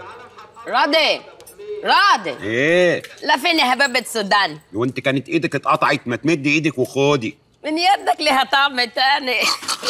راضي راضي ايه لا فين يا هبابة سودان وانت كانت ايدك اتقطعت ما تمدي ايدك وخدي من يدك لها طعم تاني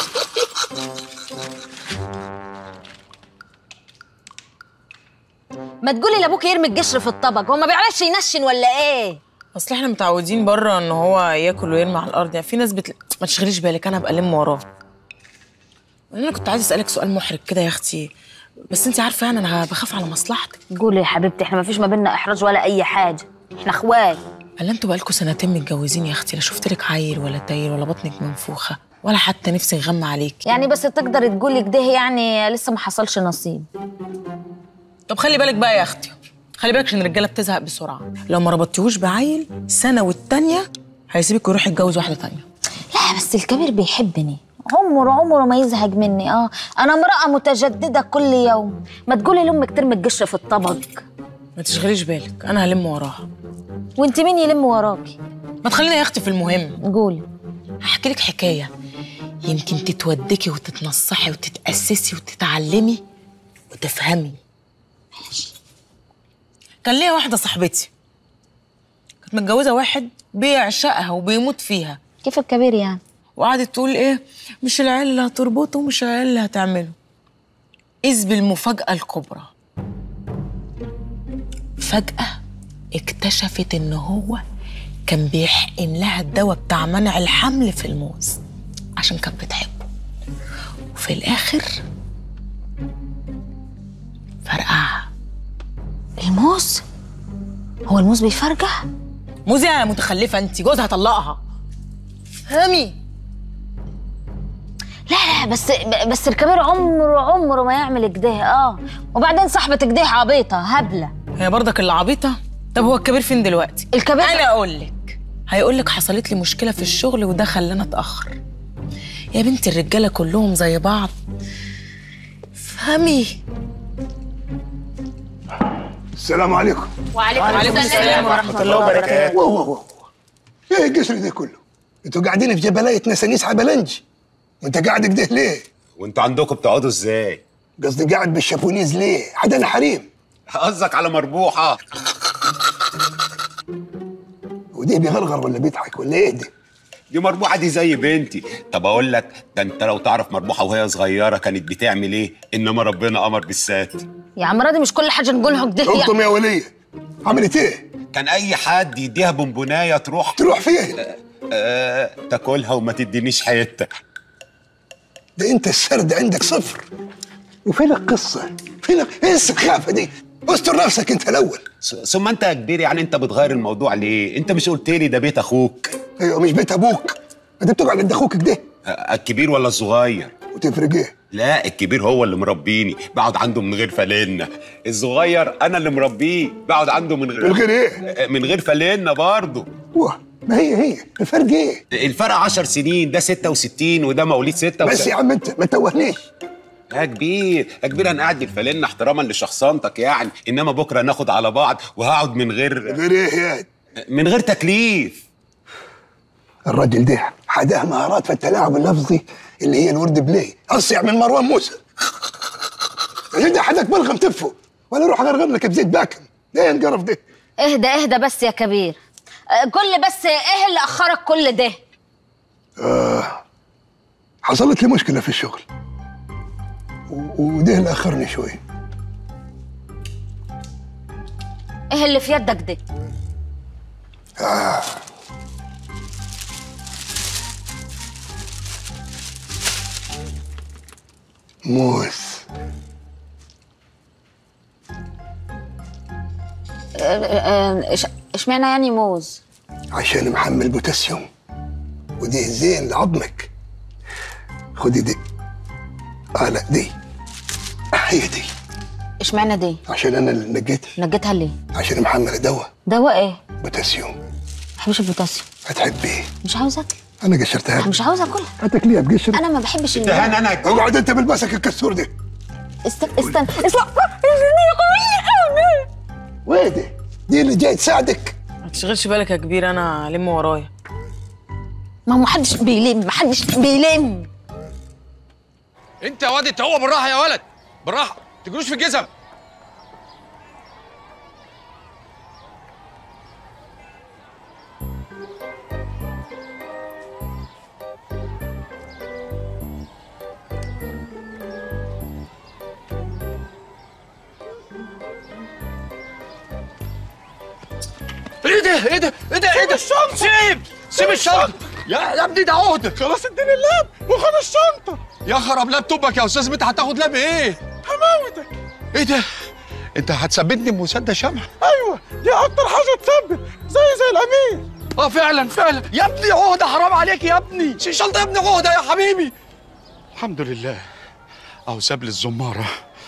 ما تقولي لابوك يرمي القشر في الطبق هو ما بيعرفش ينشن ولا ايه اصل احنا متعودين بره ان هو ياكل ويرمي على الارض يعني في ناس بتل... ما تشغليش بالك انا هبقى الم وراه انا كنت عايزه اسالك سؤال محرج كده يا اختي بس انت عارفه يعني انا بخاف على مصلحتك قولي يا حبيبتي احنا ما فيش ما بيننا احراج ولا اي حاجه احنا اخوات الا انتوا بقالكوا سنتين متجوزين يا اختي لا شفت لك عيل ولا تايل ولا بطنك منفوخه ولا حتى نفسي يغمى عليك يعني بس تقدر تقولي كده يعني لسه ما حصلش نصيب طب خلي بالك بقى يا اختي خلي بالك عشان الرجاله بتزهق بسرعه لو ما ربطتيهوش بعيل سنه والتانيه هيسيبك ويروح يتجوز واحده تانيه لا بس الكبير بيحبني عمره عمره ما يزهق مني اه انا امراه متجدده كل يوم ما تقولي لامك ترمي القشر في الطبق ما تشغليش بالك انا هلم وراها وانت مين يلم وراكي ما تخلينا يا اختي في المهم قولي هحكي لك حكايه يمكن تتودكي وتتنصحي وتتاسسي وتتعلمي وتفهمي كان ليا واحده صاحبتي كانت متجوزه واحد بيعشقها وبيموت فيها كيف الكبير يعني وقعدت تقول ايه مش العيال اللي هتربطه مش العيال اللي هتعمله إذ بالمفاجأة الكبرى فجأة اكتشفت إن هو كان بيحقن لها الدواء بتاع منع الحمل في الموز عشان كانت بتحبه وفي الآخر فرقعها الموز هو الموز بيفرجع موز يا متخلفة انت جوزها طلقها فهمي لا لا بس بس الكبير عمره عمره ما يعمل كده اه وبعدين صاحبة كده عبيطة هبلة هي برضك اللي عبيطة طب هو الكبير فين دلوقتي الكبير انا اقول لك هيقول لك حصلت لي مشكله في الشغل وده خلاني اتاخر يا بنتي الرجاله كلهم زي بعض فهمي السلام عليكم وعليكم السلام ورحمه الله وبركاته واو واو واو ايه القصر ده كله انتوا قاعدين في جبلايه نسانيس حبلنج وانت قاعد كده ليه وانتوا عندكم بتقعدوا ازاي قصدي قاعد بالشابونيز ليه حدا حريم قصدك على مربوحه ودي بيغرغر ولا بيضحك ولا ايه ده دي مربوحه دي زي بنتي طب اقول لك ده انت لو تعرف مربوحه وهي صغيره كانت بتعمل ايه انما ربنا امر بالسات يا عم راضي مش كل حاجة نقولها كده يعني. قلتم يا وليه عملت ايه كان اي حد يديها بونبونايه تروح تروح فين آه تاكلها وما تدينيش حته ده انت السرد عندك صفر وفين القصه فين ايه السخافه دي استر نفسك انت الاول ث- ثم انت يا كبير يعني انت بتغير الموضوع ليه انت مش قلت لي ده بيت اخوك ايوه مش بيت ابوك انت بتقعد عند اخوك كده آه، الكبير ولا الصغير وتفرق ايه لا الكبير هو اللي مربيني بقعد عنده من غير فلنة الصغير انا اللي مربيه بقعد عنده من غير من غير ايه من غير فلنة برضه واه ما هي هي الفرق ايه الفرق 10 سنين ده 66 وده مواليد 6 بس يا عم انت ما توهنيش يا كبير يا كبير انا قاعد الفلنة احتراما لشخصنتك يعني انما بكره ناخد على بعض وهقعد من غير غير ايه يا من غير تكليف الراجل ده حداه مهارات في التلاعب اللفظي اللي هي الورد بلاي اصيع من مروان موسى الراجل ده حدك بلغم تفه ولا روح اغرغر لك بزيت باكم ايه القرف ده اهدى اهدى بس يا كبير آه، قول لي بس ايه اللي اخرك كل ده حصلت لي مشكله في الشغل و- وده اللي اخرني شوي ايه اللي في يدك ده موس آه، آه، إش- اشمعنى يعني موز عشان محمل بوتاسيوم ودي زين لعظمك خدي دي اه لا دي هي دي اشمعنى دي عشان انا اللي نقيتها نجيتها ليه عشان محمله دواء دواء ايه بوتاسيوم ما بحبش البوتاسيوم هتحبيه مش عاوزه اكل انا قشرتها مش عاوزه اكلها هتاكليها بقشر انا ما بحبش ال- دهان انا اقعد انت بالبسك الكسور ده استنى استنى استنى وايه دي دي اللي جاي تساعدك ما تشغلش بالك يا كبير انا لم ورايا ما هو محدش بيلم محدش بيلم انت يا واد انت هو بالراحه يا ولد بالراحه ما تجروش في الجزم ده ايه ده ايه ده ايه ده الشنطه سيب سيب الشنطه يا يا ابني ده عهده خلاص اديني اللاب وخد الشنطه يا خراب لابتوبك يا استاذ مدحت هتاخد لاب ايه هموتك ايه ده انت هتثبتني بمسدس شمع ايوه دي اكتر حاجه تثبت زي زي الامين اه فعلا فعلا يا ابني عهده حرام عليك يا ابني شي شنطه يا ابني عهده يا حبيبي الحمد لله اهو ساب لي الزماره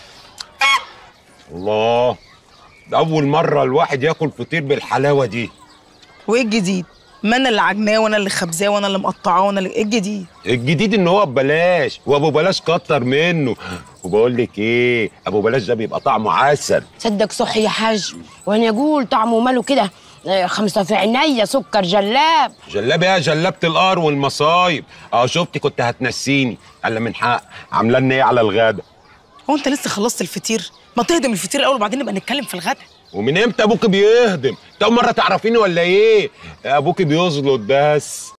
الله ده اول مره الواحد ياكل فطير بالحلاوه دي وايه الجديد ما انا اللي عجناه وانا اللي خبزاه وانا اللي مقطعاه وانا اللي ايه الجديد الجديد ان هو ببلاش وابو بلاش كتر منه وبقول لك ايه ابو بلاش ده بيبقى طعمه عسل صدق صح يا حاج وانا اقول طعمه ماله كده آه، خمسة في عينيا سكر جلاب جلابه يا جلابه القار والمصايب اه شفتي كنت هتنسيني قال من حق عامله لنا ايه على الغدا هو انت لسه خلصت الفطير ما تهدم الفطير الاول وبعدين نبقى نتكلم في الغدا ومن امتى ابوك بيهدم انت اول مره تعرفيني ولا ايه ابوك بيزلط بس